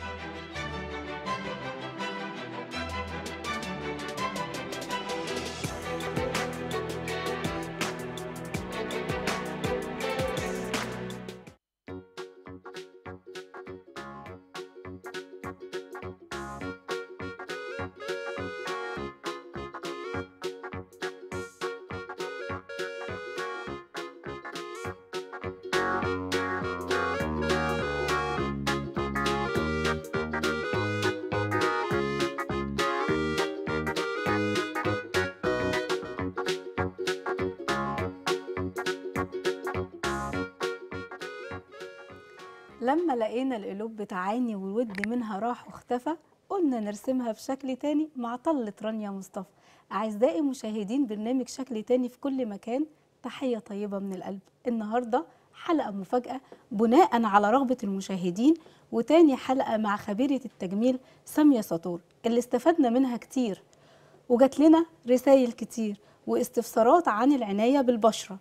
لما لقينا القلوب بتعاني والود منها راح واختفى قلنا نرسمها بشكل تاني مع طلة رانيا مصطفى أعزائي مشاهدين برنامج شكل تاني في كل مكان تحية طيبة من القلب النهاردة حلقة مفاجأة بناء على رغبة المشاهدين وتاني حلقة مع خبيرة التجميل سامية سطور اللي استفدنا منها كتير وجات لنا رسائل كتير واستفسارات عن العناية بالبشرة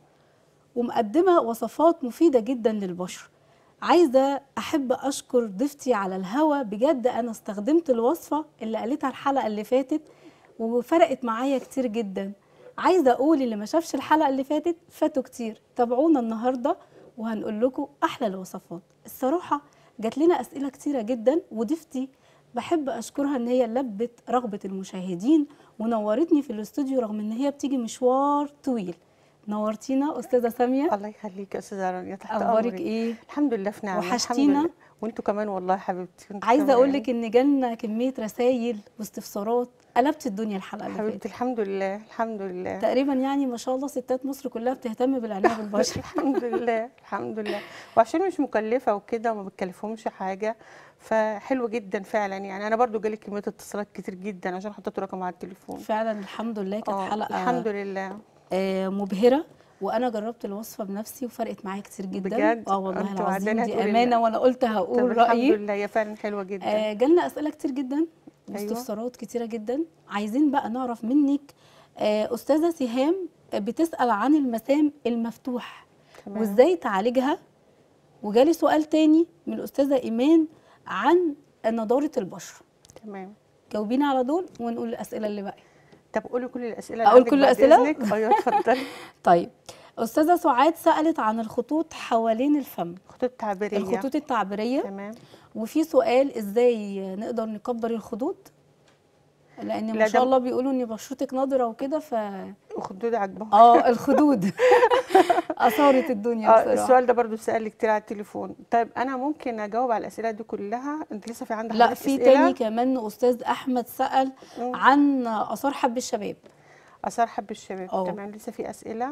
ومقدمة وصفات مفيدة جدا للبشرة عايزة أحب أشكر ضيفتي على الهوا بجد أنا استخدمت الوصفة اللي قالتها الحلقة اللي فاتت وفرقت معايا كتير جدا عايزة أقول اللي ما شافش الحلقة اللي فاتت فاتوا كتير تابعونا النهاردة وهنقول لكم أحلى الوصفات الصراحة جات لنا أسئلة كتيرة جدا وضيفتي بحب أشكرها إن هي لبت رغبة المشاهدين ونورتني في الاستوديو رغم إن هي بتيجي مشوار طويل نورتينا أستاذة سامية الله يخليك يا استاذه رانيا تحت أخبارك أمرك. إيه؟ الحمد لله في نعمه الحمد وحشتينا. لله. وانتوا كمان والله يا حبيبتي وانتوا عايزه كمان. اقول لك ان جالنا كميه رسائل واستفسارات قلبت الدنيا الحلقه اللي حبيبتي فاتت الحمد لله الحمد لله تقريبا يعني ما شاء الله ستات مصر كلها بتهتم بالعنايه بالبشره الحمد لله الحمد لله وعشان مش مكلفه وكده وما بتكلفهمش حاجه فحلو جدا فعلا يعني انا برضو جالي كميه اتصالات كتير جدا عشان حطيت رقم على التليفون فعلا الحمد لله كانت اه حلقه الحمد لله آه مبهره وانا جربت الوصفه بنفسي وفرقت معايا كتير جدا بجد؟ اه والله انتوا العظيم وعدنا دي هتقولي امانه لنا. وانا قلت طب هقول الحمد رايي لله هي فعلا حلوه جدا آه جالنا اسئله كتير جدا أيوة. واستفسارات كتيره جدا عايزين بقى نعرف منك آه استاذه سهام بتسال عن المسام المفتوح تمام. وازاي تعالجها وجالي سؤال تاني من الاستاذه ايمان عن نضاره البشره تمام جاوبينا على دول ونقول الاسئله اللي باقيه طب قولي كل الاسئله اللي أقول عندك كل بعد الأسئلة؟ إذنك. ايوه اتفضلي طيب استاذه سعاد سالت عن الخطوط حوالين الفم خطوط تعبيريه الخطوط التعبيريه تمام وفي سؤال ازاي نقدر نكبر الخدود لان لا ما ده- شاء الله بيقولوا ان بشرتك نضره وكده ف وخدود عجبهم اه الخدود اثارت الدنيا اه بصراحه السؤال ده برضو سأل لي كتير على التليفون طيب انا ممكن اجاوب على الاسئله دي كلها انت لسه في عندك لا حضرتك في أسئلة؟ تاني كمان استاذ احمد سال مم. عن اثار حب الشباب اثار حب الشباب اه. تمام لسه في اسئله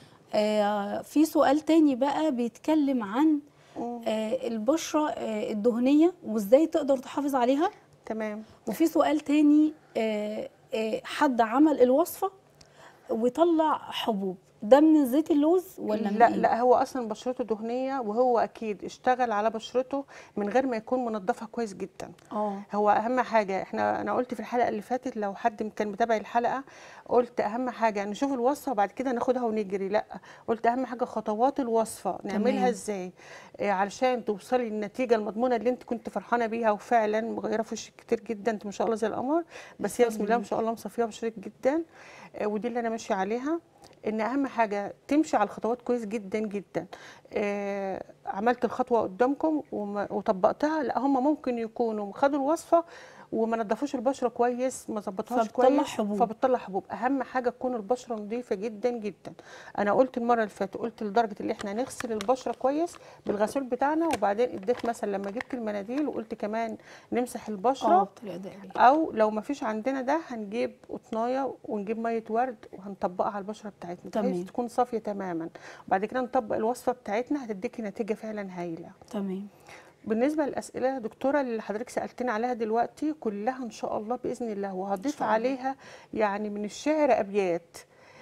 آه في سؤال تاني بقى بيتكلم عن مم. آه البشره آه الدهنيه وازاي تقدر تحافظ عليها تمام وفي سؤال تاني آه آه حد عمل الوصفه وطلع حبوب ده من زيت اللوز ولا من لا إيه؟ لا هو اصلا بشرته دهنيه وهو اكيد اشتغل على بشرته من غير ما يكون منظفها كويس جدا اه هو اهم حاجه احنا انا قلت في الحلقه اللي فاتت لو حد كان متابع الحلقه قلت اهم حاجه نشوف الوصفه وبعد كده ناخدها ونجري لا قلت اهم حاجه خطوات الوصفه نعملها تمام. ازاي إيه علشان توصلي للنتيجه المضمونه اللي انت كنت فرحانه بيها وفعلا مغيره في وشك كتير جدا انت ما شاء الله زي القمر بس هي بسم الله ما شاء الله مصفيه بشرتك جدا آه، ودي اللي انا ماشيه عليها ان اهم حاجه تمشي على الخطوات كويس جدا جدا آه عملت الخطوه قدامكم وما- وطبقتها لا هم ممكن يكونوا خدوا الوصفه وما نضفوش البشره كويس ما ظبطوهاش فبتطلع كويس حبوب. فبتطلع حبوب اهم حاجه تكون البشره نظيفه جدا جدا انا قلت المره اللي فاتت قلت لدرجه اللي احنا نغسل البشره كويس بالغسول بتاعنا وبعدين اديت مثلا لما جبت المناديل وقلت كمان نمسح اه البشره بطريقه دائريه او لو ما فيش عندنا ده هنجيب قطنايه ونجيب ميه ورد وهنطبقها على البشره بتاعتنا تمام. بحيث تكون صافيه تماما وبعد كده نطبق الوصفه بتاعتنا هتديكي نتيجه فعلا هايله تمام بالنسبه للاسئله يا دكتوره اللي حضرتك سالتني عليها دلوقتي كلها ان شاء الله باذن الله وهضيف شاء الله. عليها يعني من الشعر ابيات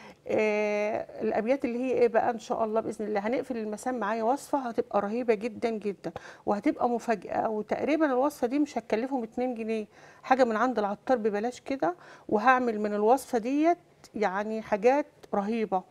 آه الابيات اللي هي ايه بقى ان شاء الله باذن الله هنقفل المسام معايا وصفه هتبقى رهيبه جدا جدا وهتبقى مفاجاه وتقريبا الوصفه دي مش هتكلفهم 2 جنيه حاجه من عند العطار ببلاش كده وهعمل من الوصفه ديت يعني حاجات رهيبه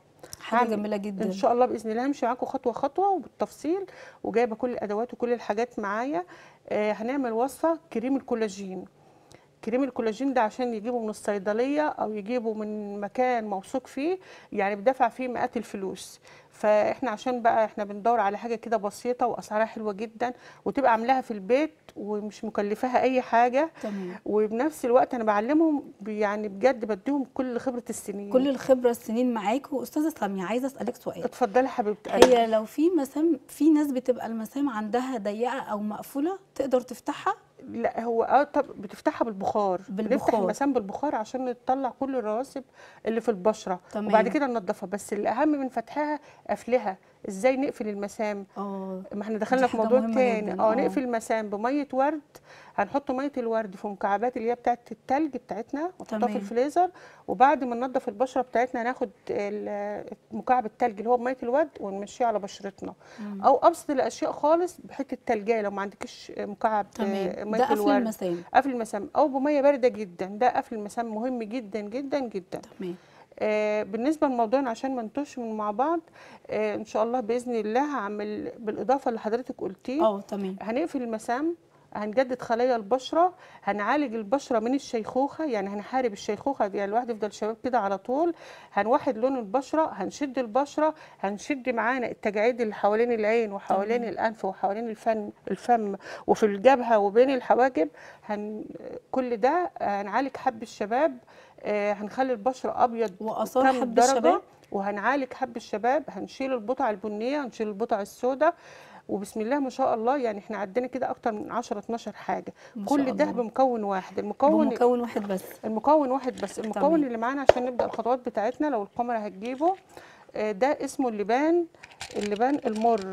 حاجه هعمل- جميله جدا ان شاء الله باذن الله همشي معاكم خطوه خطوه وبالتفصيل وجايبه كل الادوات وكل الحاجات معايا آه هنعمل وصفه كريم الكولاجين كريم الكولاجين ده عشان يجيبه من الصيدليه او يجيبه من مكان موثوق فيه يعني بدفع فيه مئات الفلوس فاحنا عشان بقى احنا بندور على حاجه كده بسيطه واسعارها حلوه جدا وتبقى عاملاها في البيت ومش مكلفاها اي حاجه تمام وبنفس الوقت انا بعلمهم ب- يعني بجد بديهم كل خبره السنين كل الخبره السنين معاك واستاذه ساميه عايزه اسالك سؤال اتفضلي حبيبتي قلبي. هي لو في مسام في ناس بتبقى المسام عندها ضيقه او مقفوله تقدر تفتحها لا هو اه طب بتفتحها بالبخار بنفتح بالبخار. المسام بالبخار عشان نطلع كل الرواسب اللي في البشره تمام. وبعد كده ننضفها بس الاهم من فتحها قفلها ازاي نقفل المسام اه ما احنا دخلنا دي في حاجة موضوع مهمة تاني جداً، اه آه. نقفل المسام بميه ورد هنحط ميه الورد في مكعبات اللي هي بتاعه التلج بتاعتنا ونحطها تمام. في الفريزر وبعد ما ننضف البشره بتاعتنا ناخد ال- مكعب التلج اللي هو بميه الورد ونمشيه على بشرتنا مم. او ابسط الاشياء خالص بحته تلجايه لو ما عندكش مكعب آه، تمام ميه ده قفل الورد المسام قفل المسام او بميه بارده جدا ده قفل المسام مهم جدا جدا جدا تمام آه بالنسبه لموضوعنا عشان ما نتوهش من مع بعض آه ان شاء الله باذن الله هعمل بالاضافه اللي حضرتك قلتيه اه تمام هنقفل المسام هنجدد خلايا البشره هنعالج البشره من الشيخوخه يعني هنحارب الشيخوخه دي يعني الواحد يفضل شباب كده على طول هنوحد لون البشره هنشد البشره هنشد معانا التجاعيد اللي حوالين العين وحوالين تمام. الانف وحوالين الفم الفم وفي الجبهه وبين الحواجب هن كل ده هنعالج حب الشباب آه، هنخلي البشره ابيض واثار كام حب درجة الشباب وهنعالج حب الشباب هنشيل البقع البنيه هنشيل البقع السوداء وبسم الله ما شاء الله يعني احنا عندنا كده اكتر من 10 12 حاجه ما شاء كل ده الله. بمكون واحد المكون بمكون واحد بس المكون واحد بس المكون تمام. اللي معانا عشان نبدا الخطوات بتاعتنا لو الكاميرا هتجيبه آه، ده اسمه اللبان اللبان المر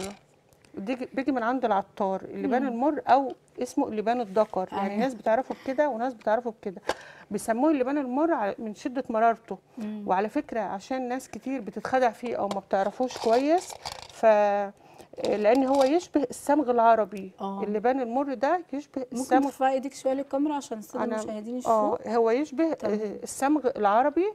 دي- بيجي من عند العطار اللبان مم. المر او اسمه اللبان الدكر يعني أيوة. ناس بتعرفه بكده وناس بتعرفه بكده بيسموه اللبان المر على- من شده مرارته مم. وعلى فكره عشان ناس كتير بتتخدع فيه او ما بتعرفوش كويس ف لان هو يشبه الصمغ العربي آه. اللبان المر ده يشبه ممكن الصمغ ترفعي ايدك شويه للكاميرا عشان الساده أنا- المشاهدين اه يشوفوا هو يشبه تمام. آه، الصمغ العربي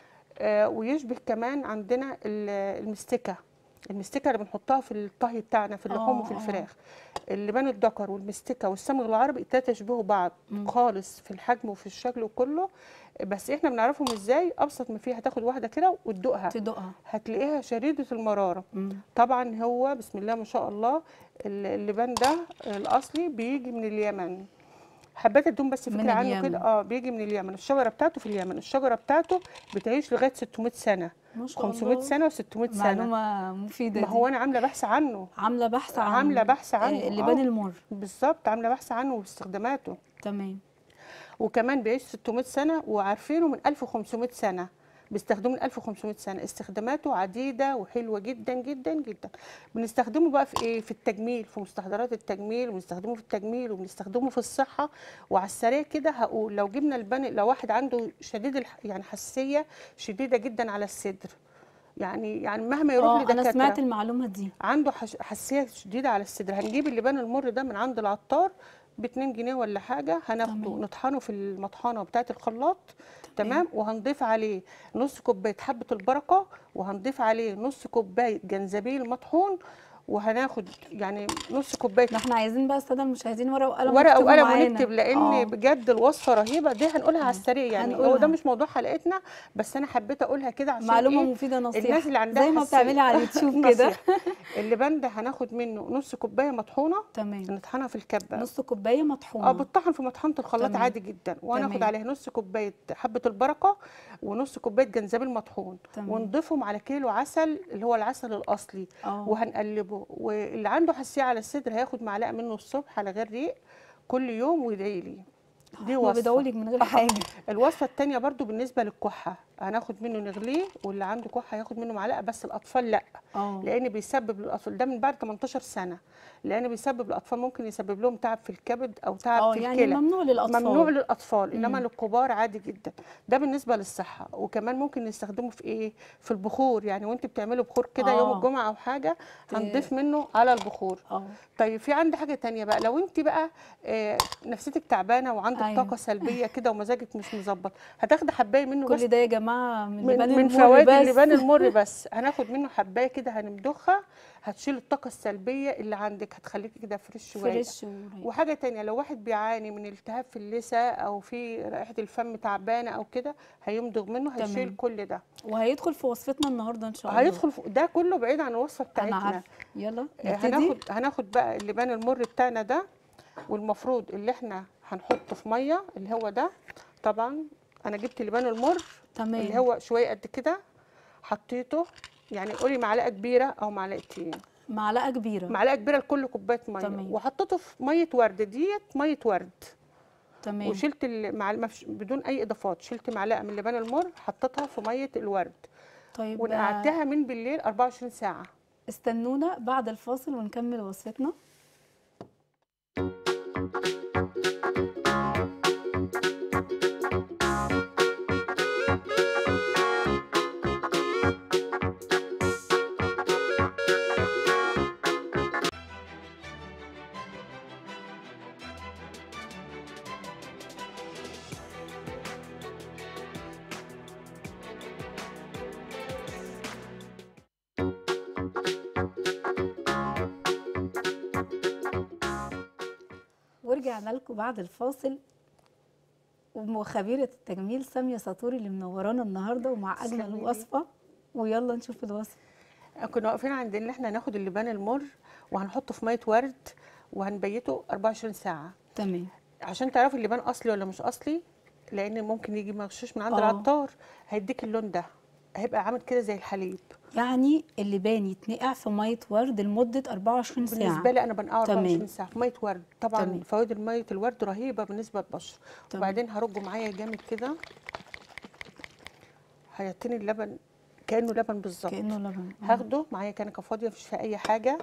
آه، ويشبه كمان عندنا ال- المستكه المستكه اللي بنحطها في الطهي بتاعنا في اللحوم آه، وفي آه. الفراخ اللبان الدكر والمستكه والصمغ العربي التلاته يشبهوا بعض مم. خالص في الحجم وفي الشكل وكله بس احنا بنعرفهم ازاي ابسط ما فيها هتاخد واحده كده وتدوقها تدوقها هتلاقيها شديده المراره مم. طبعا هو بسم الله ما شاء الله ال- اللبان ده الاصلي بيجي من اليمن حبيت ادوم بس من فكره عنه اليمن. كده اه بيجي من اليمن الشجره بتاعته في اليمن الشجره بتاعته بتعيش لغايه 600 سنه ما شاء 500 الله سنه و600 سنه معلومه مفيده ما دي. هو انا عامله بحث عنه عامله بحث عن عاملة بحث عنه، آه، اللبان آه. المر بالظبط عامله بحث عنه واستخداماته تمام وكمان بيعيش 600 سنه وعارفينه من 1500 سنه بيستخدموه من 1500 سنه استخداماته عديده وحلوه جدا جدا جدا بنستخدمه بقى في ايه في التجميل في مستحضرات التجميل وبنستخدمه في التجميل وبنستخدمه في الصحه وعلى السريع كده هقول لو جبنا البن لو واحد عنده شديد الح... يعني حساسيه شديده جدا على الصدر يعني يعني مهما يروح اه لدكاتره انا سمعت المعلومه دي عنده حش- حساسيه شديده على الصدر هنجيب اللبان المر ده من عند العطار ب 2 جنيه ولا حاجه هناخده تمام. نطحنه في المطحنه بتاعه الخلاط تمام. تمام وهنضيف عليه نص كوبايه حبه البركه وهنضيف عليه نص كوبايه جنزبيل مطحون وهناخد يعني نص كوبايه ده احنا عايزين بقى الساده المشاهدين ورقه وقلم ورقه يكتبوا وقلم معانا. ونكتب لان آه. بجد الوصفه رهيبه دي هنقولها على آه. السريع يعني هو هنقولها. ده مش موضوع حلقتنا بس انا حبيت اقولها كده عشان معلومه إيه؟ مفيده نصيحه الناس اللي عندها زي ما حساسية. بتعملي على اليوتيوب كده نصيحة. اللبان ده هناخد منه نص كوبايه مطحونه تمام نطحنها في الكبه نص كوبايه مطحونه اه بتطحن في مطحنه الخلاط تمام. عادي جدا وهناخد تمام. عليها نص كوبايه حبه البركه ونص كوبايه جنزبيل مطحون تمام. ونضيفهم على كيلو عسل اللي هو العسل الاصلي اه وهنقلبه واللي عنده حساسيه على الصدر هياخد معلقه منه الصبح على غير ريق كل يوم ويدعي لي دي هما وصفه بيدعولك من غير حاجه الوصفه الثانيه برضو بالنسبه للكحه هناخد منه نغليه واللي عنده كحه هياخد منه معلقه بس الاطفال لا اه لان بيسبب للاطفال ده من بعد 18 سنه لان بيسبب للاطفال ممكن يسبب لهم تعب في الكبد او تعب اه في يعني الكلى ممنوع للاطفال ممنوع للاطفال انما مم. للكبار عادي جدا ده بالنسبه للصحه وكمان ممكن نستخدمه في ايه في البخور يعني وانت بتعملوا بخور كده يوم آه. الجمعه او حاجه ت- هنضيف منه على البخور اه طيب في عندي حاجه تانية بقى لو انت بقى آه نفسيتك تعبانه وعندك أيوة. طاقه سلبيه كده ومزاجك مش مظبط هتاخدي حبايه منه بس كل ده يا جماعه جماعه من من, لبان من المر فوائد بس. اللبان المر بس هناخد منه حبايه كده هنمضخها هتشيل الطاقه السلبيه اللي عندك هتخليكي كده فريش ورايقه فريش ورايق. وحاجه تانية لو واحد بيعاني من التهاب في اللثه او في رائحه الفم تعبانه او كده هيمضغ منه تمام. هيشيل كل ده وهيدخل في وصفتنا النهارده ان شاء الله هيدخل في- ده كله بعيد عن الوصفه انا بتاعتنا عارفه يلا آه، نبتدي هناخد هناخد بقى اللبان المر بتاعنا ده والمفروض اللي احنا هنحطه في ميه اللي هو ده طبعا انا جبت اللبان المر تمام اللي هو شويه قد كده حطيته يعني قولي معلقه كبيره او معلقتين معلقه كبيره معلقه كبيره لكل كوبايه ميه تمام. وحطيته في ميه ورد ديت ميه ورد تمام وشلت ال- مع ما فيش- بدون اي اضافات شلت معلقه من لبان المر حطيتها في ميه الورد طيب آه، ونقعدتها من بالليل 24 ساعه استنونا بعد الفاصل ونكمل وصفتنا ورجعنا لكم بعد الفاصل وخبيرة التجميل سامية ساطوري اللي منورانا النهارده ومع أجمل تسلمي لي. وصفة ويلا نشوف الوصفة كنا واقفين عند ان احنا هناخد اللبان المر وهنحطه في ميه ورد وهنبيته 24 ساعه تمام عشان تعرفي اللبان اصلي ولا مش اصلي لان ممكن يجي مغشوش من عند آه. العطار هيديك اللون ده هيبقى عامل كده زي الحليب يعني اللبان يتنقع في مية ورد لمدة 24 ساعة بالنسبه لي انا بنقعه تمام. 24 ساعه في ميه ورد طبعا تمام. فوائد الميه الورد رهيبه بالنسبه للبشره تمام. وبعدين هرجه معايا جامد كده هيعطيني اللبن كانه لبن بالظبط كأنه لبن آه، هاخده معايا كنكه فاضيه مفيش فيها اي حاجه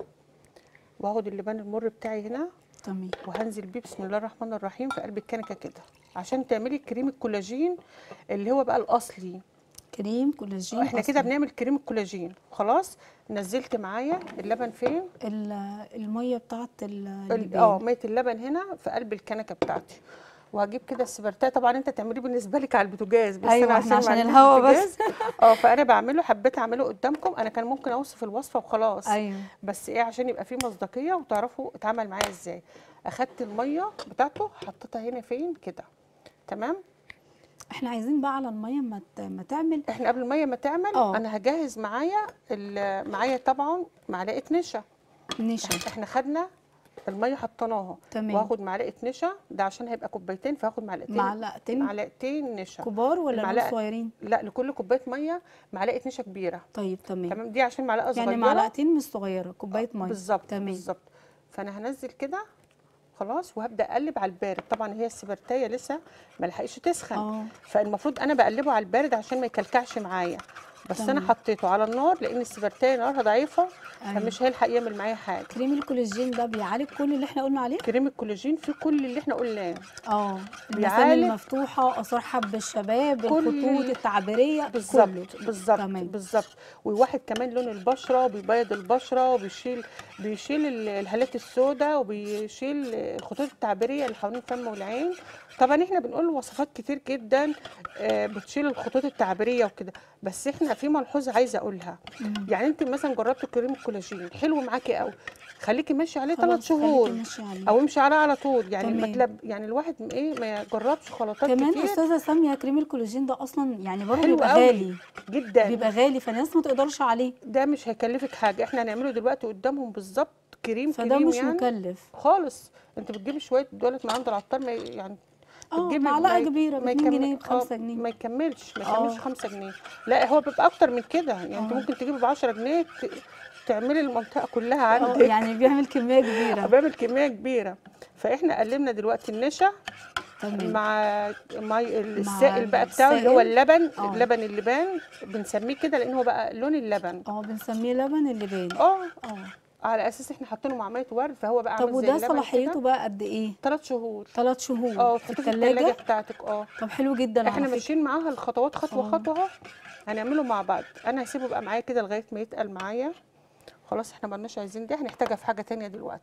وهاخد اللبان المر بتاعي هنا تمام وهنزل بيه بسم الله الرحمن الرحيم في قلب الكنكه كده عشان تعملي كريم الكولاجين اللي هو بقى الاصلي كريم كولاجين احنا كده أصلي. بنعمل كريم الكولاجين خلاص نزلت معايا اللبن فين ال- المية بتاعت ال- ال- اللبان اه ميه اللبن هنا في قلب الكنكه بتاعتي وهجيب كده السبرتاه طبعا انت تعمليه بالنسبه لك على البوتاجاز بس أيوة، انا إحنا ما عشان عنديش الهوا بس. بوتاجاز. اه فانا بعمله حبيت اعمله قدامكم انا كان ممكن اوصف الوصفه وخلاص أيوه بس ايه عشان يبقى فيه مصداقيه وتعرفوا اتعمل معايا ازاي اخدت الميه بتاعته حطيتها هنا فين كده تمام احنا عايزين بقى على المية ما ت- ما تعمل احنا قبل الميه ما تعمل اه. انا هجهز معايا ال- معايا طبعا معلقه نشا نشا احنا خدنا الميه حطيناها تمام. واخد معلقه نشا ده عشان هيبقى كوبايتين فهاخد معلقتين معلقتين معلقتين نشا كبار ولا المعلقة- دول صغيرين لا لكل كوبايه ميه معلقه نشا كبيره طيب تمام تمام دي عشان معلقه صغيره يعني معلقتين مش صغيرة كوباية مية بالظبط تمام بالظبط فانا هنزل كده خلاص وهبدا اقلب على البارد طبعا هي السبرتايه لسه ما لحقتش تسخن اه فالمفروض انا بقلبه على البارد عشان ما يكلكعش معايا بس انا تمام. حطيته على النار لان السبرتايه نارها ضعيفه أيوة. فمش هيلحق يعمل معايا حاجه كريم الكولاجين ده بيعالج كل اللي احنا قلنا عليه كريم الكولاجين فيه كل اللي احنا قلناه اه المسام بيعالج المفتوحة آثار حب الشباب كل الخطوط ال- التعبيرية كله بالظبط بالظبط تمام. بالظبط وواحد كمان لون البشره وبيبيض البشره وبيشيل بيشيل ال- الهالات السوداء وبيشيل الخطوط التعبيريه اللي حوالين الفم والعين طبعا احنا بنقول وصفات كتير جدا آه، بتشيل الخطوط التعبيريه وكده بس احنا في ملحوظه عايزه اقولها يعني انت مثلا جربت كريم الكولاجين حلو معاكي قوي خليكي ماشي عليه ثلاث خلاص، شهور خليكي ماشية عليه. او امشي عليه على طول يعني ما تمام. تلب يعني الواحد م- ايه ما يجربش خلطات كمان كتير استاذه ساميه كريم الكولاجين ده اصلا يعني برضه حلو بيبقى قوي غالي جدا بيبقى غالي فالناس ما تقدرش عليه ده مش هيكلفك حاجه احنا هنعمله دلوقتي قدامهم بالظبط كريم فده كريم مش يعني مكلف خالص انت بتجيبي شويه دولت من عند العطار ما ي- يعني اه بتجيبي معلقه ما ي- كبيره ب ما 2 يكمل- جنيه ب 5 آه، جنيه ما يكملش ما آه. يكملش 5 جنيه لا هو بيبقى اكتر من كده يعني انت آه. ممكن تجيبي ب 10 جنيه ت- تعملي المنطقه كلها اه عندك يعني بيعمل كميه كبيره بيعمل كميه كبيره فاحنا قلبنا دلوقتي النشا تمام مع مي السائل بقى بتاعه اللي السائل. هو اللبن آه. اللبن اللبان بنسميه كده لان هو بقى لون اللبن اه بنسميه لبن اللبان اه اه على اساس احنا حاطينه مع ميه ورد فهو بقى طب عامل زي وده اللبن صلاحيته كده بقى قد ايه ثلاث شهور ثلاث شهور اه في في الثلاجه الثلاجه بتاعتك اه طب حلو جدا احنا على فكره ماشيين معاها الخطوات خطوه آه. خطوه اهو هنعمله مع بعض انا هسيبه بقى معايا كده لغايه ما يتقل معايا خلاص احنا مالناش عايزين دي هنحتاجها في حاجه تانية دلوقتي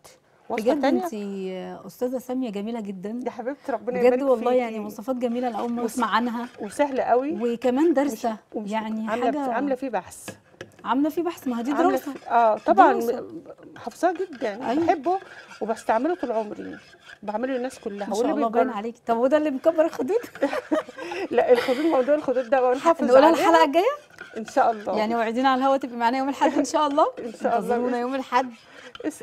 وصفه بجد تانية انت استاذه ساميه جميله جدا يا حبيبتي ربنا يبارك بجد والله فيكي. يعني مواصفات جميله لاول مره وس- اسمع عنها وسهله قوي وكمان دارسه ومش- يعني عامله حاجه عامله فيه بحث عامله فيه بحث ما هي دي عاملة دراسه في- اه طبعا دراسة. م- حافظاه جدا أيوة. بحبه وبستعمله طول عمري بعمله للناس كلها ما شاء واللي الله باين بيجرب- عليكي طب وده اللي مكبر الخدود لا الخدود موضوع الخدود ده ونحافظ نقولها عليه الحلقه الجايه ان شاء الله يعني وعدينا على الهوا تبقي معانا يوم الاحد ان شاء الله إن شاء الله. انتظرونا يوم الاحد اس-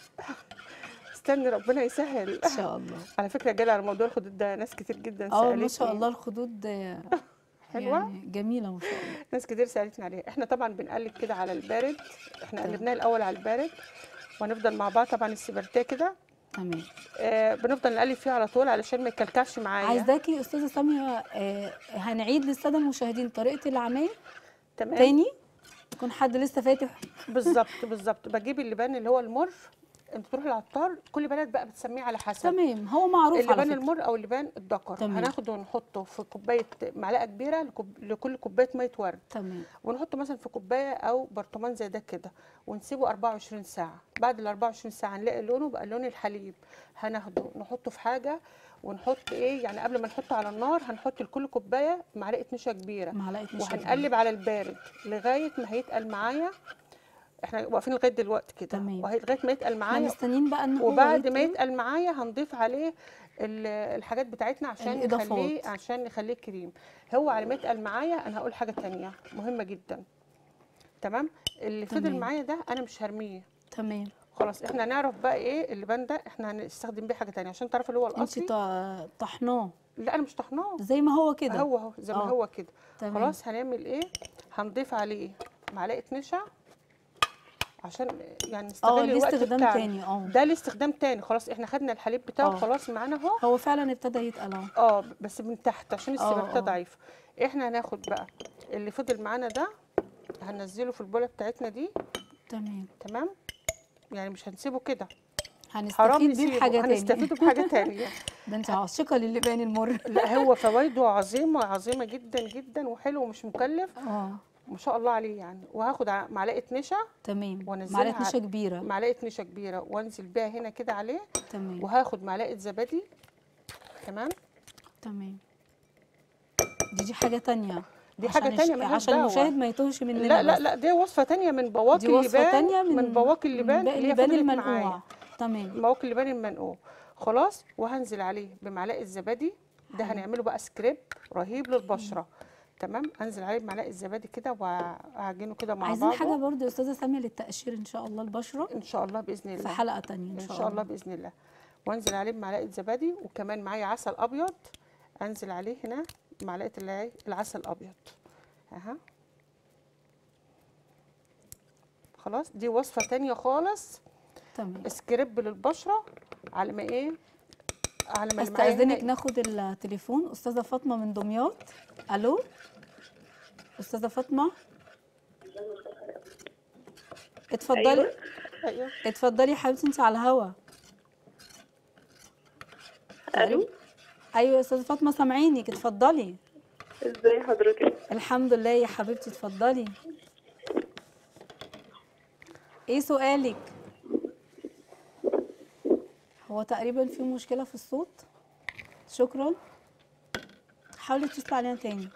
استني ربنا يسهل ان شاء الله على فكره جالي على موضوع الخدود ده ناس كتير جدا اه سالتني ما شاء الله الخدود آه، حلوة؟ يعني جميله ما شاء الله ناس كتير سالتني عليها احنا طبعا بنقلب كده على البارد احنا تمام. قلبناها الاول على البارد وهنفضل مع بعض طبعا السبرتيه كده تمام آه بنفضل نقلب فيه على طول علشان ما يكلكعش معايا عايزاكي استاذه ساميه آه، هنعيد للساده المشاهدين طريقه العمايل تمام تاني يكون حد لسه فاتح بالظبط بالظبط بجيب اللبان اللي هو المر انت تروح العطار كل بلد بقى بتسميه على حسب تمام هو معروف على اللبان فكره المر او اللبان الدكر تمام. هناخده ونحطه في كوبايه معلقه كبيره لكوب- لكل كوبايه ميه ورد تمام ونحطه مثلا في كوبايه او برطمان زي ده كده ونسيبه 24 ساعه بعد ال 24 ساعه نلاقي لونه بقى لون الحليب هناخده نحطه في حاجه ونحط ايه يعني قبل ما نحطه على النار هنحط لكل كوبايه معلقه نشا كبيره معلقه نشا وهنقلب على البارد لغايه ما هيتقل معايا احنا واقفين لغايه دلوقتي كده تمام. وهي لغايه ما يتقل احنا معايا مستنيين بقى ان هو وبعد ما يتقل. يتقل معايا هنضيف عليه ال- الحاجات بتاعتنا عشان الإضافات. نخليه عشان نخليه كريم هو على ما يتقل معايا انا هقول حاجه تانية مهمه جدا تمام اللي فضل تمام. معايا ده انا مش هرميه تمام خلاص احنا هنعرف بقى ايه اللبان ده احنا هنستخدم بيه حاجه تانية عشان تعرف اللي هو انت الاصلي ط- طحناه لا انا مش طحناه زي ما هو كده هو اهو زي ما آه. هو كده تمام. خلاص هنعمل ايه هنضيف عليه معلقه نشا عشان يعني اه نستغل ليه الوقت استخدام بتاعنا تاني اه ده الاستخدام تاني خلاص احنا خدنا الحليب بتاعه آه. خلاص معانا اهو هو فعلا ابتدى يتقل اهو اه بس من تحت عشان آه، السبرتة آه. ضعيف احنا هناخد بقى اللي فضل معانا ده هننزله في البوله بتاعتنا دي تمام تمام يعني مش هنسيبه كده حرام هنستفيد بيه نسيبه بحاجه تاني هنستفيد بحاجه تانية ده انت عاشقه للبان المر لا هو فوائده عظيمه عظيمه جدا جدا وحلو ومش مكلف اه ما شاء الله عليه يعني وهاخد ع- معلقه نشا تمام وانزلها معلقه على- نشا كبيره معلقه نشا كبيره وانزل بيها هنا كده عليه تمام وهاخد معلقه زبادي تمام تمام دي دي حاجه تانية دي عشان حاجة الش- تانية ملهاش عشان دعوة. المشاهد ما يتوهش مننا لا لا بس. لا دي وصفه تانية من بواقي دي وصفه اللبان تانية من من بواقي اللبان باقي اللي هي اللبان فضلت المنقوع معايا تمام بواقي اللبان المنقوع خلاص وهنزل عليه بمعلقه زبادي ده هنعمله بقى سكريب رهيب للبشره تمام انزل عليه بمعلقه زبادي كده واعجنه كده مع عايزين بعضه حاجه برضو يا استاذه ساميه للتقشير ان شاء الله البشره ان شاء الله باذن الله في حلقه تانية ان شاء الله باذن الله وانزل عليه بمعلقه زبادي وكمان معايا عسل ابيض انزل عليه هنا معلقه الع- العسل الابيض اها خلاص دي وصفه تانية خالص تمام سكريب للبشره على ما ايه على ما اللي معايا استاذنك هنا- ناخد التليفون استاذه فاطمه من دمياط الو استاذه فاطمه اتفضلي أيوة. ايوه اتفضلي يا حبيبتي انت على الهوا الو ايوه يا استاذه فاطمه سامعينك اتفضلي ازاي حضرتك الحمد لله يا حبيبتي اتفضلي ايه سؤالك هو تقريبا في مشكله في الصوت شكرا حاولي تتصلي علينا تاني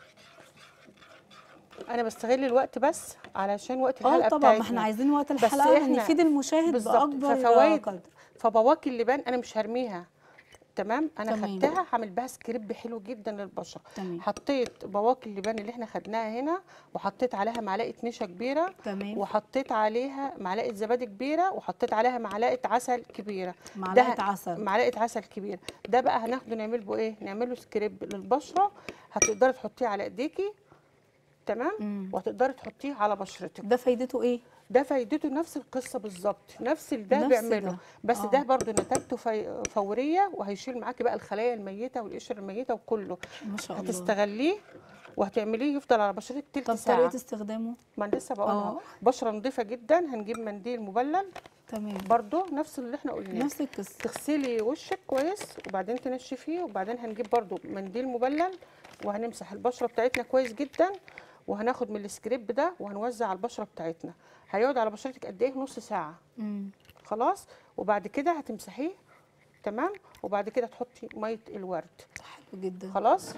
انا بستغل الوقت بس علشان وقت اه الحلقه طبعا ما بتاعتنا احنا عايزين وقت بس الحلقه إحنا نفيد المشاهد بالظبط باكبر ففوائد قدر فبواقي اللبان انا مش هرميها تمام انا تمام. خدتها هعمل بها سكريب حلو جدا للبشره تمام. حطيت بواقي اللبان اللي احنا خدناها هنا وحطيت عليها معلقه نشا كبيره تمام وحطيت عليها معلقه زبادي كبيره وحطيت عليها معلقه عسل كبيره معلقه ده عسل معلقه عسل كبيره ده بقى هناخده نعمل به ايه نعمله سكريب للبشره هتقدري تحطيه على ايديكي تمام مم. وهتقدري تحطيه على بشرتك ده فايدته ايه ده فايدته نفس القصه بالظبط نفس اللي ده نفس بيعمله ده. بس آه. ده برضو نتيجته في فوريه وهيشيل معاكي بقى الخلايا الميته والقشر الميته وكله ما شاء الله هتستغليه وهتعمليه يفضل على بشرتك تلت طب ساعه طريقه استخدامه ما أنا لسه بقولها آه. بشره نظيفه جدا هنجيب منديل مبلل تمام برضو نفس اللي احنا قلناه نفس القصه تغسلي وشك كويس وبعدين تنشفيه وبعدين هنجيب برضو منديل مبلل وهنمسح البشره بتاعتنا كويس جدا وهناخد من السكريب ده وهنوزع على البشره بتاعتنا هيقعد على بشرتك قد ايه نص ساعه امم خلاص وبعد كده هتمسحيه تمام وبعد كده تحطي ميه الورد حلو جدا خلاص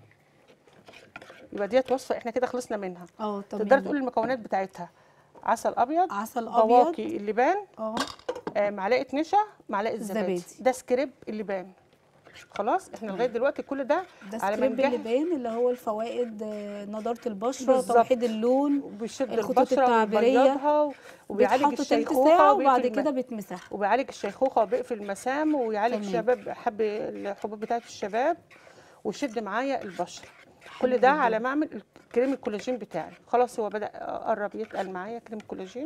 يبقى ديت وصفه احنا كده خلصنا منها اه تقدري تمام تقولي المكونات بتاعتها عسل ابيض عسل ابيض بواقي اللبان اه آه معلقه نشا معلقه زبادي زبادي. ده سكريب اللبان خلاص احنا لغايه دلوقتي كل ده ده على ما سكريب نجهز اللبان اللي هو الفوائد آه، نضاره البشره بالظبط. توحيد اللون وبيشد الخطوط البشره التعبيرية وبيبيضها وبيعالج بيتحط تلت الشيخوخه ساعه وبيقفل وبعد الم- كده بيتمسح وبيعالج الشيخوخه وبيقفل المسام ويعالج تمام. شباب حب الحبوب بتاعه الشباب ويشد معايا البشره كل حلو ده جداً. على ما اعمل كريم الكولاجين بتاعي خلاص هو بدا قرب يتقل معايا كريم الكولاجين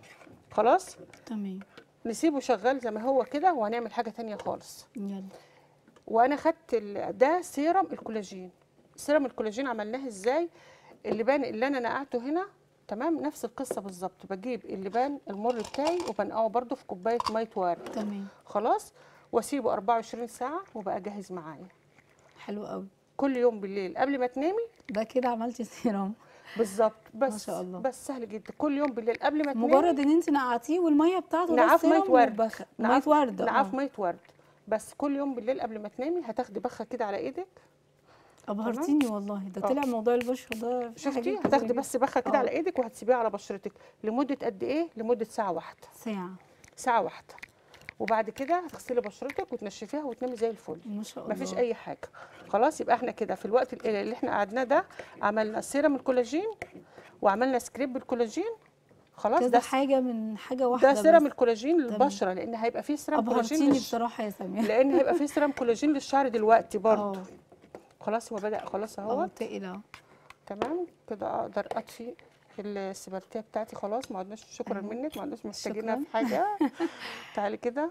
خلاص تمام نسيبه شغال زي ما هو كده وهنعمل حاجه تانية خالص يلا وانا خدت ال- ده سيرم الكولاجين سيرم الكولاجين عملناه ازاي اللبان اللي انا نقعته هنا تمام نفس القصه بالظبط بجيب اللبان المر بتاعي وبنقعه برده في كوبايه ميه ورد تمام خلاص واسيبه 24 ساعه وبقى جاهز معايا حلو قوي كل يوم بالليل قبل ما تنامي ده كده عملتي سيرام بالظبط بس شاء الله. بس سهل جدا كل يوم بالليل قبل ما تنامي مجرد ان انت نقعتيه والميه بتاعته ده نعاف ميه السيرم ورد والبخ- ميه نعاف ورد نعاف اه ميه ورد بس كل يوم بالليل قبل ما تنامي هتاخدي بخه كده على ايدك ابهرتيني والله ده آه. طلع موضوع البشره ده في شفتي حاجات كتيرة هتاخدي جدا. بس بخه كده آه. على ايدك وهتسيبيها على بشرتك لمده قد ايه لمده ساعه واحده ساعه ساعه واحده وبعد كده هتغسلي بشرتك وتنشفيها وتنامي زي الفل ما شاء الله مفيش اي حاجه خلاص يبقى احنا كده في الوقت ال- اللي احنا قعدناه ده عملنا سيرم الكولاجين وعملنا سكريب الكولاجين خلاص كذا ده حاجه من حاجه واحده ده سيرم بس. الكولاجين للبشره لان هيبقى فيه سيرم كولاجين ابهرتيني للش... بصراحه يا ساميه لان هيبقى فيه سيرم كولاجين للشعر دلوقتي برضه اه خلاص هو بدا خلاص اه اهو تقيله تمام كده اقدر اطفي السبرتيه بتاعتي خلاص ما عدناش شكرا أيوة. منك ما عدناش محتاجينها شكراً. في حاجه تعالي كده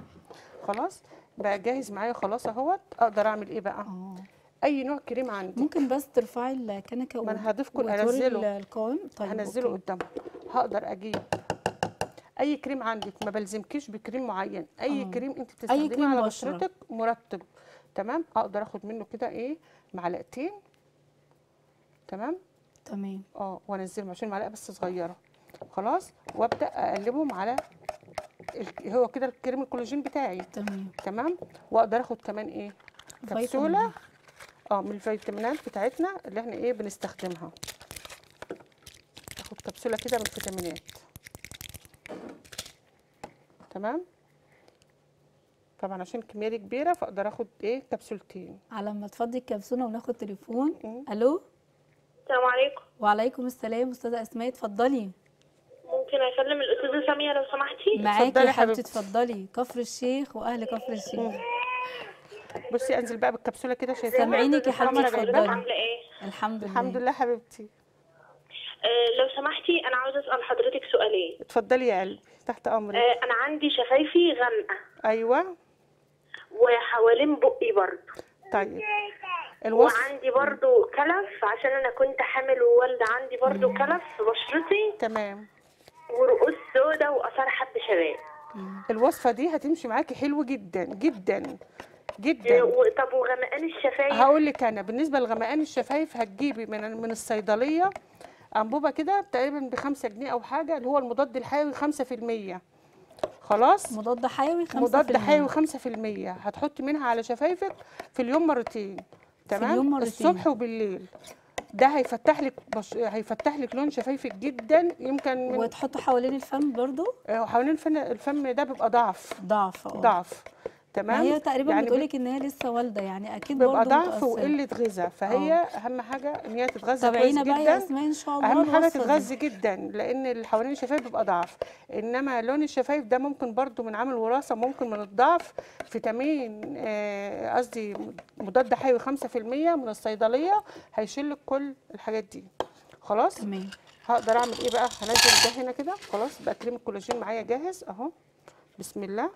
خلاص بقى جاهز معايا خلاص اهوت اقدر اعمل ايه بقى اه اي نوع كريم عندي ممكن بس ترفعي الكنكه ما أنا وت- هضيف كل- وتوري أنزله. القوام طيب هنزله أوكي. قدامها هقدر اجيب اي كريم عندك ما بلزمكيش بكريم معين اي آه. كريم انت بتستخدميه كريم على بشرة. بشرتك مرطب تمام اقدر اخد منه كده ايه معلقتين تمام تمام اه وانزلهم عشان معلقه بس صغيره خلاص وابدا اقلبهم على ال- هو كده الكريم الكولاجين بتاعي تمام تمام واقدر اخد كمان ايه فيتامين. كبسوله اه من الفيتامينات بتاعتنا اللي احنا ايه بنستخدمها اخد كبسوله كده من الفيتامينات تمام طبعا عشان الكميه دي كبيره فاقدر اخد ايه كبسولتين على ما تفضي الكبسوله وناخد تليفون مم. الو السلام عليكم وعليكم السلام استاذه اسماء اتفضلي ممكن اكلم الاستاذه ساميه لو سمحتي معاكي اتفضلي يا يا حبيبتي حبيبتي. اتفضلي كفر الشيخ واهل كفر الشيخ بصي انزل بقى بالكبسوله كده شايفاها سامعينك يا حبيبتي حضرتك اتفضلي عامله ايه الحمد لله الحمد لله حبيبتي آه لو سمحتي انا عاوزه اسال حضرتك سؤالين اتفضلي يا قلبي تحت امرك آه انا عندي شفايفي غامقه ايوه وحوالين بقي برضه طيب الوصف وعندي برضه كلف عشان انا كنت حامل ووالده عندي برضه كلف في بشرتي تمام ورؤوس سودة واثار حب شباب الوصفه دي هتمشي معاكي حلو جدا جدا آه، جدا و- طب وغمقان الشفايف هقول لك انا بالنسبه لغمقان الشفايف هتجيبي من من الصيدليه انبوبه كده تقريبا بخمسة جنيه او حاجه اللي هو المضاد الحيوي 5% خلاص مضاد حيوي 5% مضاد حيوي 5% هتحطي منها على شفايفك في اليوم مرتين تمام اليوم مرتين. الصبح وبالليل ده هيفتح لك بش... هيفتح لك لون شفايفك جدا يمكن من وتحط حوالين الفم برضو آه، حوالين الفم الفم ده بيبقى ضعف ضعف اه ضعف ما تمام هي تقريبا يعني بتقولك ان هي لسه والده يعني اكيد بيبقى برضو ضعف متأثرة. وقله غذاء فهي اهم حاجه ان هي تتغذى كويس تابعينا بقى يا جدا اسماء ان شاء الله اهم حاجه الوصفة دي. تتغذى جدا لان اللي حوالين الشفايف بيبقى ضعف انما لون الشفايف ده ممكن برضو من عامل وراثه ممكن من الضعف فيتامين آه، قصدي مضاد حيوي 5% من الصيدليه هيشيل لك كل الحاجات دي خلاص تمام هقدر اعمل ايه بقى هنزل ده هنا كده خلاص بقى كريم الكولاجين معايا جاهز اهو بسم الله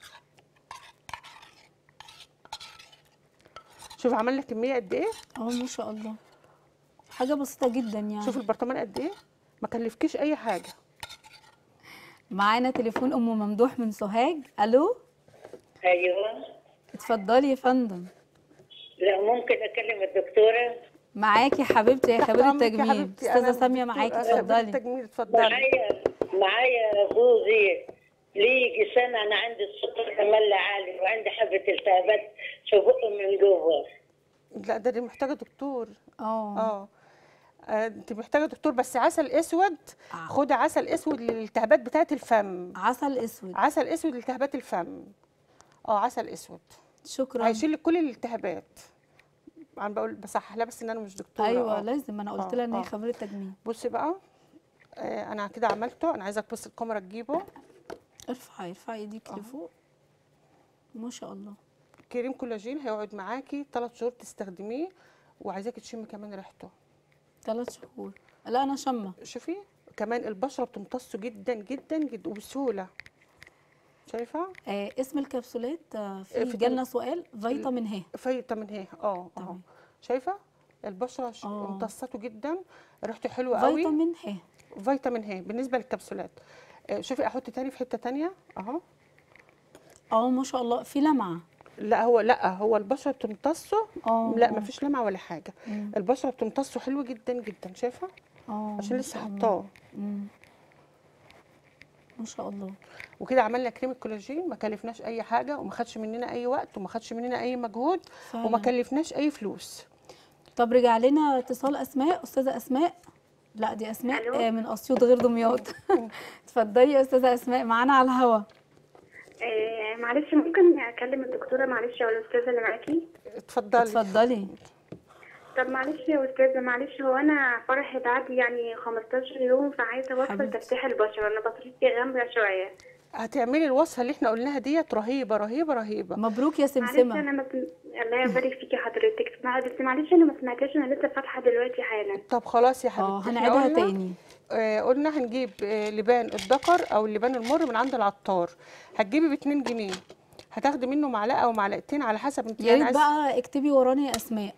شوف عملنا كميه قد ايه اه ما شاء الله حاجه بسيطه جدا يعني شوف البرطمان قد ايه ما كلفكيش اي حاجه معانا تليفون ام ممدوح من سوهاج الو ايوه اتفضلي يا فندم لا ممكن اكلم الدكتوره معاكي حبيبتي يا تحت خبير أمرك يا التجميل حبيبتي، استاذه أنا ساميه دكتور- معاكي أنا خبيرة اتفضلي التجميل اتفضلي معايا معايا جوزي لي يجي سنة أنا عندي السكر تملي عالي وعندي حبة التهابات في بقي من جوه لا ده دي محتاجه دكتور اه اه آه، انت محتاجه دكتور بس عسل اسود آه. خدي عسل اسود للالتهابات بتاعه الفم عسل اسود عسل اسود لالتهابات الفم اه عسل اسود شكرا هيشيل لك كل الالتهابات انا بقول بصحح لها بس ان انا مش دكتوره ايوه آه. لازم انا قلت آه، لها ان هي آه. خبيره تجميل بصي بقى آه انا كده عملته انا عايزك بص الكاميرا تجيبه ارفعي ارفعي ايديك لفوق ما شاء الله كريم كولاجين هيقعد معاكي ثلاث شهور تستخدميه وعايزاكي تشمي كمان ريحته ثلاث شهور لا انا شامه شوفي كمان البشره بتمتصه جدا جدا جدا وبسهوله شايفه آه اسم الكبسولات آه آه، في في جالنا سؤال فيتامين ه فيتامين هي اه اه تمام. شايفه البشره ش- آه. امتصته جدا ريحته حلوه قوي فيتامين ه فيتامين هي بالنسبه للكبسولات آه، شوفي احط تاني في حته تانية اهو اه ما شاء الله في لمعه لا هو لا هو البشره بتمتصه اه لا آه. مفيش لمعه ولا حاجه مم. البشره بتمتصه حلو جدا جدا شايفه اه عشان ما لسه شاء الله. حطاه مم. ما شاء الله وكده عملنا كريم الكولاجين ما كلفناش اي حاجه وما خدش مننا اي وقت وما خدش مننا اي مجهود وما فعلا. كلفناش اي فلوس طب رجع لنا اتصال اسماء استاذه اسماء لا دي اسماء ألو؟ آه من اسيوط غير دمياط اتفضلي يا استاذه اسماء معانا على الهوا آه معلش ممكن اكلم الدكتوره معلش او الاستاذه اللي معاكي اتفضلي اتفضلي طب معلش يا استاذه معلش هو انا فرحي بعدي يعني 15 يوم فعايزه اوصل حبيبتي. تفتيح البشره انا بشرتي غامقه شويه هتعملي الوصفه اللي احنا قلناها ديت رهيبه رهيبه رهيبه مبروك يا معلش سمسمه انا ما سم... الله يبارك فيكي حضرتك مع- بس معلش انا ما سمعتهاش انا لسه فاتحه دلوقتي حالا طب خلاص يا اه حبيبتي إحنا هنعيدها قلنا- تاني آه قلنا هنجيب آه لبان الدكر او اللبان المر من عند العطار هتجيبي ب 2 جنيه هتاخدي منه معلقه او معلقتين على حسب انت يا يعني ريت عايز بقى اكتبي وراني يا اسماء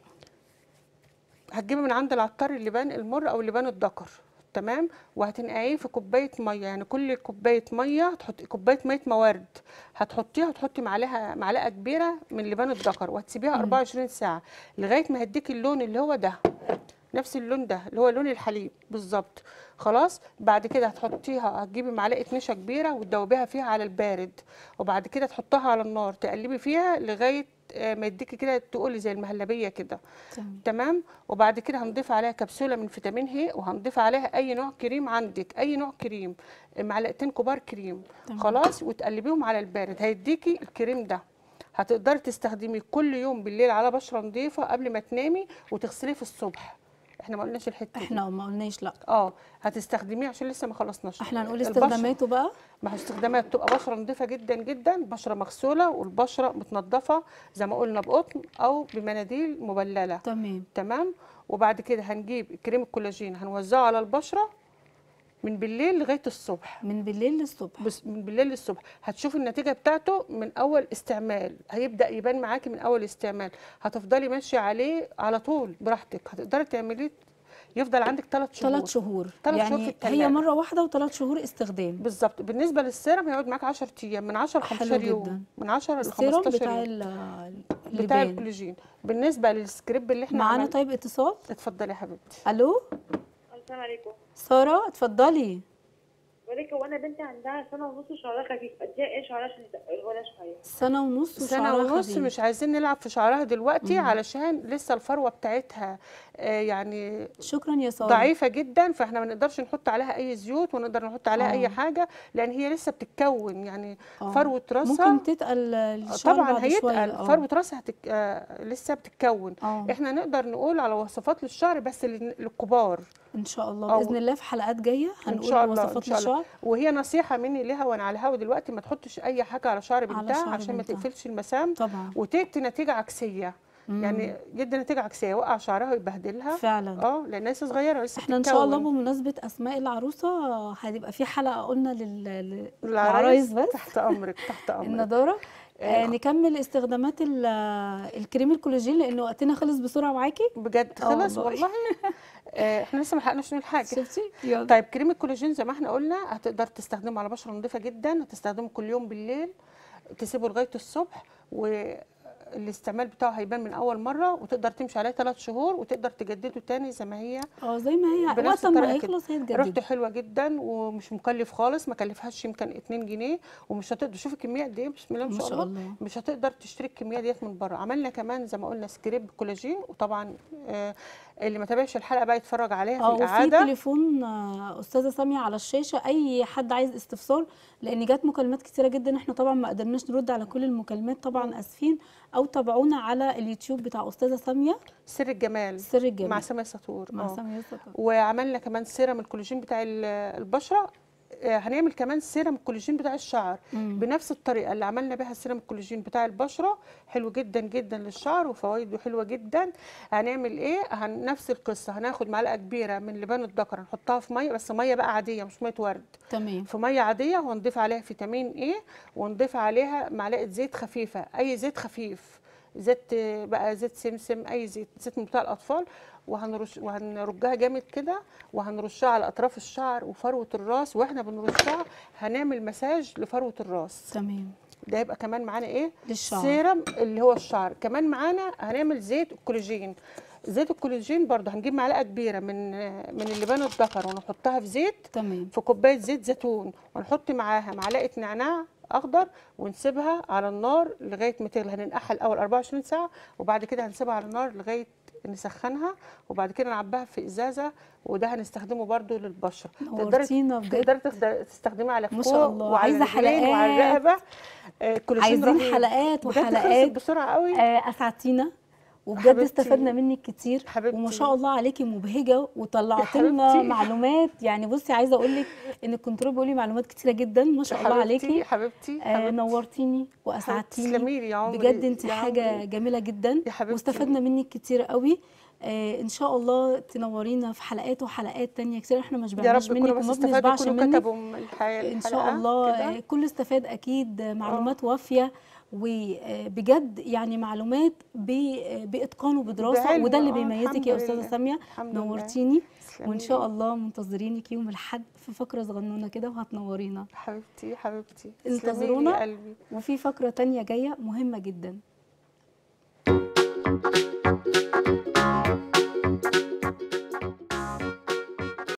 هتجيبي من عند العطار اللبان المر او اللبان الدكر تمام وهتنقعيه في كوبايه ميه يعني كل كوبايه ميه هتحطي كوبايه ميه موارد هتحطيها وتحطي معلقه معلقه كبيره من لبان الدكر وهتسيبيها 24 ساعه لغايه ما هديكي اللون اللي هو ده نفس اللون ده اللي هو لون الحليب بالظبط خلاص بعد كده هتحطيها هتجيبي معلقه نشا كبيره وتدوبيها فيها على البارد وبعد كده تحطها على النار تقلبي فيها لغايه آه، ما يديكي كده تقولي زي المهلبيه كده تمام. تمام وبعد كده هنضيف عليها كبسوله من فيتامين ه وهنضيف عليها اي نوع كريم عندك اي نوع كريم معلقتين كبار كريم تمام. خلاص وتقلبيهم على البارد هيديكي الكريم ده هتقدري تستخدميه كل يوم بالليل على بشره نظيفه قبل ما تنامي وتغسليه في الصبح احنا ما قلناش الحته دي. احنا ما قلناش لا اه هتستخدميه عشان لسه ما خلصناش احنا هنقول البشرة- استخداماته بقى ما هو استخدامات تبقى بشره نظيفه جدا جدا بشره مغسوله والبشره متنضفه زي ما قلنا بقطن او بمناديل مبلله تمام تمام وبعد كده هنجيب كريم الكولاجين هنوزعه على البشره من بالليل لغايه الصبح من بالليل للصبح بس من بالليل للصبح هتشوفي النتيجه بتاعته من اول استعمال هيبدا يبان معاكي من اول استعمال هتفضلي ماشيه عليه على طول براحتك هتقدري تعمليه يفضل عندك ثلاث شهور ثلاث شهور تلات شهور في يعني التلاجة. هي مره واحده وثلاث شهور استخدام بالظبط بالنسبه للسيرم هيقعد معاك 10 ايام من 10 ل حلو 15 جدا. يوم من 10 ل السيروم 15 بتاع يوم ال- بتاع اللبان الكولاجين بالنسبه للسكريب اللي احنا معانا عمل- طيب اتصال اتفضلي يا حبيبتي الو السلام عليكم ساره اتفضلي بقولك هو انا بنتي عندها سنه ونص وشعرها خفيف اديها ايه شعرها عشان ولا شويه سنه ونص سنه وشعرها ونص خفيف. مش عايزين نلعب في شعرها دلوقتي علشان لسه الفروه بتاعتها آه، يعني شكرا يا ساره ضعيفه جدا فاحنا ما نقدرش نحط عليها اي زيوت ونقدر نحط عليها آه. اي حاجه لان هي لسه بتتكون يعني آه. فروه راسها ممكن تتقل الشعر طبعا بعد شوية. هيتقل آه. فروه راسها هتك... آه لسه بتتكون اه احنا نقدر نقول على وصفات للشعر بس لل- للكبار ان شاء الله أو- باذن الله في حلقات جايه ان هنقول شاء الله ان وصفات شاء الله للشعر وهي نصيحه مني ليها وانا على الهوا دلوقتي ما تحطش اي حاجه على شعر بنتها شعر عشان ما بنتها. تقفلش المسام طبعا وتدي نتيجه عكسيه يعني يدي نتيجه عكسيه يوقع شعرها ويبهدلها فعلا اه لان لسه صغيره لسه احنا ان شاء الله بتتكون. بمناسبه اسماء العروسه هيبقى في حلقه قلنا لل- لل- العرايس للعرايس بس تحت امرك تحت امرك النضاره آه آه. نكمل استخدامات ال- الكريم الكولاجين لان وقتنا خلص بسرعه معاكي بجد آه خلاص والله. والله آه، احنا لسه ما لحقناش نقول حاجه شفتي يلا طيب كريم الكولاجين زي ما احنا قلنا هتقدر تستخدمه على بشره نظيفه جدا هتستخدمه كل يوم بالليل تسيبه لغايه الصبح الاستعمال بتاعه هيبان من اول مره وتقدر تمشي عليه ثلاث شهور وتقدر تجدده تاني زي ما هي اه زي ما هي بنفس وقت ما الطريقة كده. هيخلص ريحته هيتجدد حلوه جدا ومش مكلف خالص ما كلفهاش يمكن 2 جنيه ومش هتقدر شوف الكميه قد ايه بسم الله ما ما شاء شاء الله الله. مش هتقدر تشتري الكميه ديت من بره عملنا كمان زي ما قلنا سكريب كولاجين وطبعا آه اللي ما تابعش الحلقه بقى يتفرج عليها اه في وفي الاعاده تليفون آه، استاذه ساميه على الشاشه اي حد عايز استفسار لان جات مكالمات كتيره جدا احنا طبعا ما قدرناش نرد على كل المكالمات طبعا اسفين او تابعونا على اليوتيوب بتاع استاذه ساميه سر الجمال سر الجمال مع سامية سطور مع آه. ساميه سطر. وعملنا كمان سيرم الكولاجين بتاع ال- البشره آه، هنعمل كمان سيرم الكولاجين بتاع الشعر مم. بنفس الطريقه اللي عملنا بيها سيرم الكولاجين بتاع البشره حلو جدا جدا للشعر وفوائده حلوه جدا هنعمل ايه هن نفس القصه هناخد معلقه كبيره من لبان الذكر نحطها في ميه بس ميه بقى عاديه مش ميه ورد تمام في ميه عاديه وهنضيف عليها فيتامين ايه ونضيف عليها معلقه زيت خفيفه اي زيت خفيف زيت آه، بقى زيت سمسم اي زيت زيت من بتاع الاطفال وهنرش وهنرجها جامد كده وهنرشها على اطراف الشعر وفروه الراس واحنا بنرشها هنعمل مساج لفروه الراس تمام ده يبقى كمان معانا ايه للشعر. سيرم اللي هو الشعر كمان معانا هنعمل زيت الكولاجين زيت الكولاجين برضه هنجيب معلقه كبيره من من اللبان الذكر ونحطها في زيت تمام في كوبايه زيت زيتون ونحط معاها معلقه نعناع اخضر ونسيبها على النار لغايه ما تغلي هننقعها الاول 24 ساعه وبعد كده هنسيبها على النار لغايه نسخنها وبعد كده نعبيها في ازازه وده هنستخدمه برضو للبشره نورتينا بجد. تقدري تقدري تستخدميها على ما فوق شاء الله. وعلى عايزة الرجلين وعلى حلقات. الرقبه آه، كولاجين عايزين رهيب. حلقات بجد خلصت وحلقات. بسرعه قوي آه، اسعدتينا وبجد حبيبتي. استفدنا منك كتير حبيبتي. وما شاء الله عليكي مبهجه وطلعت حبيبتي. لنا معلومات يعني بصي عايزه اقول لك ان الكنترول بيقول لي معلومات كتيره جدا ما شاء الله حبيبتي عليكي حبيبتي آه حبيبتي. نورتيني واسعدتيني تسلمي لي يا عمري بجد انت يا حاجه عمري. جميله جدا يا حبيبتي. واستفدنا منك كتير قوي آه ان شاء الله تنورينا في حلقات وحلقات تانية كتير احنا ما يا شبعناش رب منك يكونوا بس وما استفادوا بنشبعش يكونوا منك كتبوا من الحياه ان شاء الله آه، كل استفاد اكيد معلومات وافيه وبجد يعني معلومات ب- باتقان وبدراسه بعلم، وده اللي آه، بيميزك الحمد يا استاذه لله. ساميه الحمد لله. نورتيني تسلمي وان شاء لي. الله منتظرينك يوم الاحد في فقره صغنونه كده وهتنورينا حبيبتي حبيبتي انتظرونا. تسلمي لي قلبي وفي فقره تانية جايه مهمه جدا